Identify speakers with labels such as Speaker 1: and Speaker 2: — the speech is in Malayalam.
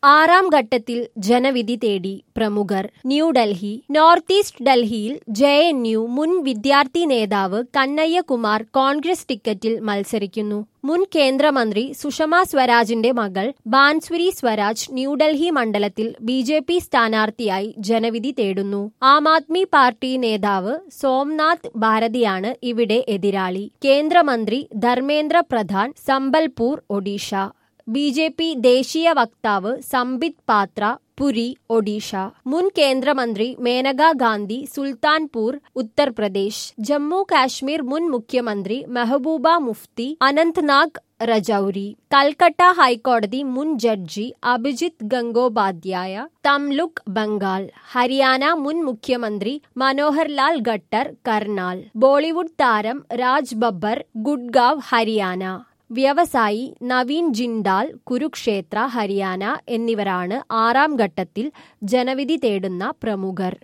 Speaker 1: ആറാം ഘട്ടത്തിൽ ജനവിധി തേടി പ്രമുഖർ ന്യൂഡൽഹി നോർത്ത് ഈസ്റ്റ് ഡൽഹിയിൽ ജെ എൻ യു മുൻ വിദ്യാർത്ഥി നേതാവ് കന്നയ്യകുമാർ കോൺഗ്രസ് ടിക്കറ്റിൽ മത്സരിക്കുന്നു മുൻ കേന്ദ്രമന്ത്രി സുഷമ സ്വരാജിന്റെ മകൾ ബാൻസ്വരി സ്വരാജ് ന്യൂഡൽഹി മണ്ഡലത്തിൽ ബി ജെ പി സ്ഥാനാർത്ഥിയായി ജനവിധി തേടുന്നു ആം ആദ്മി പാർട്ടി നേതാവ് സോംനാഥ് ഭാരതിയാണ് ഇവിടെ എതിരാളി കേന്ദ്രമന്ത്രി Dharmendra Pradhan Sambalpur Odisha B J P ദേശീയ വക്താവ് സംബിത് പാത്ര പുരി ഒഡീഷ മുൻ കേന്ദ്രമന്ത്രി മേനകാ ഗാന്ധി സുൽത്താൻപൂർ ഉത്തർപ്രദേശ് ജമ്മു കാശ്മീർ മുൻ മുഖ്യമന്ത്രി മെഹബൂബ മുഫ്തി അനന്ത്നാഗ് രജൌരി കൽക്കട്ട ഹൈക്കോടതി മുൻ ജഡ്ജി അഭിജിത് ഗംഗോപാധ്യായ തംലുക് ബംഗാൾ ഹരിയാന മുൻ മുഖ്യമന്ത്രി മനോഹർ ലാൽ ഖട്ടർ കർണാൽ ബോളിവുഡ് താരം രാജ് ബബ്ബർ ഗുഡ്ഗാവ് ഹരിയാന വ്യവസായി നവീൻ ജിൻഡാൽ കുരുക്ഷേത്ര ഹരിയാന എന്നിവരാണ് ആറാം ഘട്ടത്തിൽ ജനവിധി തേടുന്ന പ്രമുഖർ